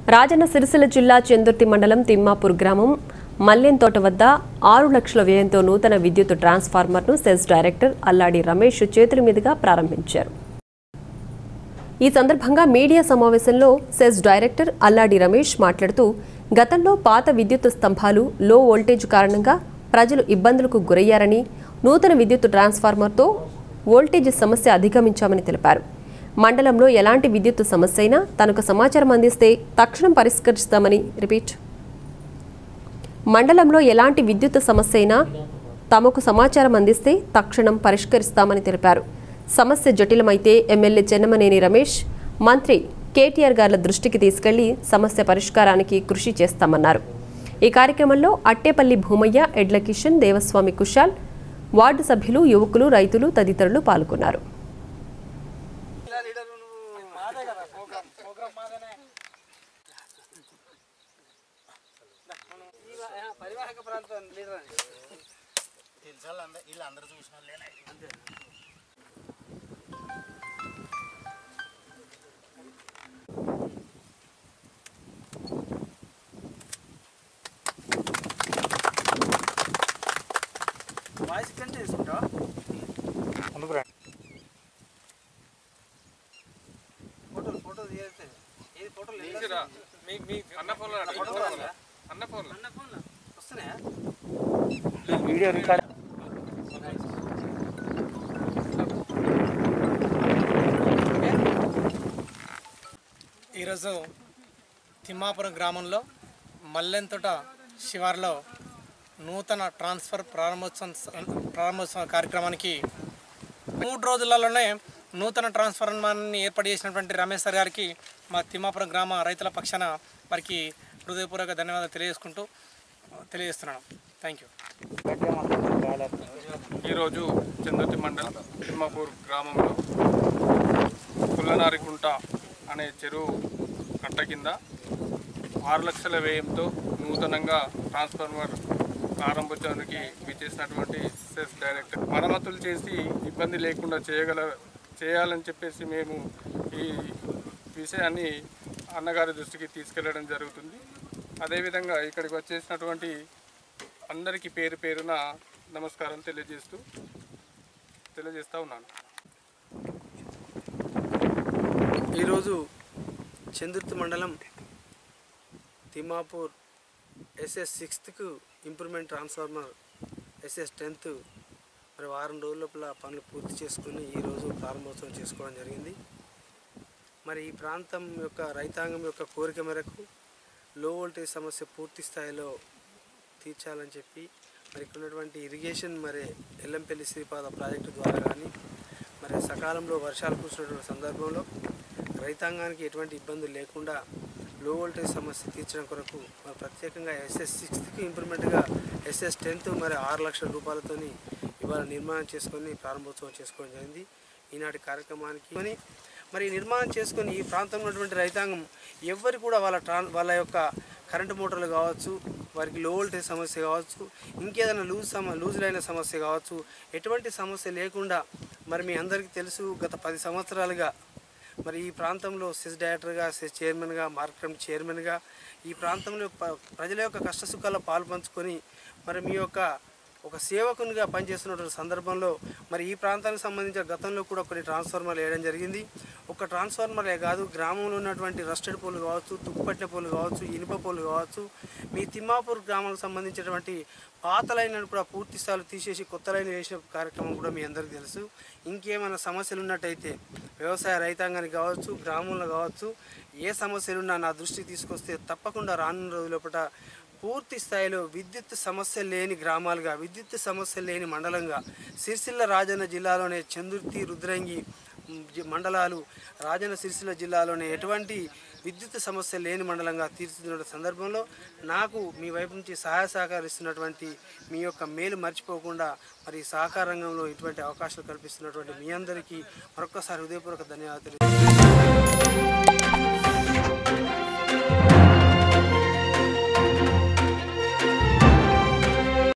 రాజన్న సిరిసిల్ల జిల్లా చెందుర్తి మండలం తిమ్మాపూర్ గ్రామం మల్లెంతోట వద్ద ఆరు లక్షల వ్యయంతో నూతన విద్యుత్ ట్రాన్స్ఫార్మర్ను సెస్ డైరెక్టర్ అల్లాడి రమేష్ చేతుల మీదుగా ప్రారంభించారు ఈ సందర్భంగా మీడియా సమావేశంలో సెస్ డైరెక్టర్ అల్లాడి రమేష్ మాట్లాడుతూ గతంలో పాత విద్యుత్ స్తంభాలు లో వోల్టేజ్ కారణంగా ప్రజలు ఇబ్బందులకు గురయ్యారని నూతన విద్యుత్ ట్రాన్స్ఫార్మర్తో వోల్టేజ్ సమస్య అధిగమించామని తెలిపారు మండలంలో ఎలాంటి విద్యుత్ సమస్య అయినా తనకు సమాచారం అందిస్తే తక్షణం పరిష్కరిస్తామని రిపీట్ మండలంలో ఎలాంటి విద్యుత్ సమస్య అయినా తమకు సమాచారం అందిస్తే తక్షణం పరిష్కరిస్తామని తెలిపారు సమస్య జటిలమైతే ఎమ్మెల్యే చెన్నమనేని రమేష్ మంత్రి కేటీఆర్ గార్ల దృష్టికి తీసుకెళ్లి సమస్య పరిష్కారానికి కృషి చేస్తామన్నారు ఈ కార్యక్రమంలో అట్టేపల్లి భూమయ్య ఎడ్ల కిషన్ దేవస్వామి కుషాల్ వార్డు సభ్యులు యువకులు రైతులు తదితరులు పాల్గొన్నారు పరివాహక ప్రాంతం లీడర్ అని తెలుసా వీళ్ళు అందరూ చూసిన వాళ్ళేనా అంతే వాయిస్ కంటే తీసుకుంటావా ముందుకు రండి ఫోటోలు ఫోటోలు తీస్తే ఏది ఫోటోలు ఎట్లా తీసుకురా. మీ మీ అన్న ఫోన్లో రా, ఫోటోలు అన్న వస్తుందా? అన్న ఫోన్లో అన్న ఫోన్లో వస్తున్నాయా వీడియో రికార్డ్ ఈరోజు తిమ్మాపురం గ్రామంలో మల్లెంతోట శివార్లో నూతన ట్రాన్స్ఫర్ ప్రారంభోత్సవం ప్రారంభోత్సవ కార్యక్రమానికి మూడు రోజులలోనే నూతన ట్రాన్స్ఫార్మర్ని ఏర్పాటు చేసినటువంటి రమేష్ సార్ గారికి మా తిమ్మాపురం గ్రామ రైతుల పక్షాన వారికి హృదయపూర్వక ధన్యవాదాలు తెలియజేసుకుంటూ తెలియజేస్తున్నాను థ్యాంక్ యూ ఈరోజు చంద్రతి మండలం తిమ్మాపూర్ గ్రామంలో పుల్లనారికుంట అనే చెరువు కట్ట కింద ఆరు లక్షల వ్యయంతో నూతనంగా ట్రాన్స్ఫార్మర్ ప్రారంభోత్సవానికి విచ్చేసినటువంటి సెస్ డైరెక్టర్ మరమ్మతులు చేసి ఇబ్బంది లేకుండా చేయగల చేయాలని చెప్పేసి మేము ఈ విషయాన్ని అన్నగారి దృష్టికి తీసుకెళ్లడం జరుగుతుంది అదేవిధంగా ఇక్కడికి వచ్చేసినటువంటి అందరికీ పేరు పేరున నమస్కారం తెలియజేస్తూ తెలియజేస్తా ఉన్నాను ఈరోజు చందుర్తి మండలం తిమ్మాపూర్ ఎస్ఎస్ సిక్స్త్కు ఇంప్రూవ్మెంట్ ట్రాన్స్ఫార్మర్ ఎస్ఎస్ టెన్త్ మరి వారం రోజుల లోపల పనులు పూర్తి చేసుకుని ఈరోజు ప్రారంభోత్సవం చేసుకోవడం జరిగింది మరి ఈ ప్రాంతం యొక్క రైతాంగం యొక్క కోరిక మేరకు లో వోల్టేజ్ సమస్య పూర్తి స్థాయిలో తీర్చాలని చెప్పి మరి ఇక్కడ ఉన్నటువంటి ఇరిగేషన్ మరి ఎల్లంపల్లి శ్రీపాద ప్రాజెక్టు ద్వారా కానీ మరి సకాలంలో వర్షాలు కురిసినటువంటి సందర్భంలో రైతాంగానికి ఎటువంటి ఇబ్బందులు లేకుండా లో వోల్టేజ్ సమస్య తీర్చడం కొరకు మరి ప్రత్యేకంగా ఎస్ఎస్ సిక్స్త్కి ఇంప్రూవ్మెంట్గా ఎస్ఎస్ టెన్త్ మరి ఆరు లక్షల రూపాయలతోని ఇవాళ నిర్మాణం చేసుకొని ప్రారంభోత్సవం చేసుకోవడం జరిగింది ఈనాటి కార్యక్రమానికి కొని మరి ఈ నిర్మాణం చేసుకొని ఈ ప్రాంతంలో ఉన్నటువంటి రైతాంగం ఎవ్వరు కూడా వాళ్ళ ట్రాన్ వాళ్ళ యొక్క కరెంటు మోటార్లు కావచ్చు వారికి లో వోల్టేజ్ సమస్య కావచ్చు ఇంకేదైనా లూజ్ సమ లూజులైన సమస్య కావచ్చు ఎటువంటి సమస్య లేకుండా మరి మీ అందరికీ తెలుసు గత పది సంవత్సరాలుగా మరి ఈ ప్రాంతంలో సెస్ డైరెక్టర్గా సెస్ చైర్మన్గా మార్కెట్ చైర్మన్గా ఈ ప్రాంతంలో ప- ప్రజల యొక్క కష్టసుఖాల్లో పాలు పంచుకొని మరి మీ యొక్క ఒక సేవకునిగా పనిచేస్తున్నటువంటి సందర్భంలో మరి ఈ ప్రాంతానికి సంబంధించిన గతంలో కూడా కొన్ని ట్రాన్స్ఫార్మర్లు వేయడం జరిగింది ఒక ట్రాన్స్ఫార్మర్లే కాదు గ్రామంలో ఉన్నటువంటి రస్టెడ్ పోలు కావచ్చు తుక్కుపట్టిన పోలు కావచ్చు ఇనుప పోలు కావచ్చు మీ తిమ్మాపూర్ గ్రామానికి సంబంధించినటువంటి పాత లైన్లను కూడా పూర్తి స్థాయిలో తీసేసి కొత్త లైన్ వేసిన కార్యక్రమం కూడా మీ అందరికీ తెలుసు ఇంకేమైనా సమస్యలు ఉన్నట్టయితే వ్యవసాయ రైతాంగానికి కావచ్చు గ్రామంలో కావచ్చు ఏ సమస్యలున్నా నా దృష్టికి తీసుకొస్తే తప్పకుండా రానున్న రోజులపట పూర్తి స్థాయిలో విద్యుత్ సమస్య లేని గ్రామాలుగా విద్యుత్ సమస్య లేని మండలంగా సిరిసిల్ల రాజన్న జిల్లాలోనే చందుర్తి రుద్రంగి మ్, జి- మండలాలు రాజన్న సిరిసిల్ల జిల్లాలోనే ఎటువంటి విద్యుత్ సమస్య లేని మండలంగా తీర్చిదిద్దిన సందర్భంలో నాకు మీ వైపు నుంచి సహాయ సహకరిస్తున్నటువంటి మీ యొక్క మేలు మర్చిపోకుండా మరి సహకార రంగంలో ఇటువంటి అవకాశాలు కల్పిస్తున్నటువంటి మీ అందరికీ మరొకసారి హృదయపూర్వక ధన్యవాదాలు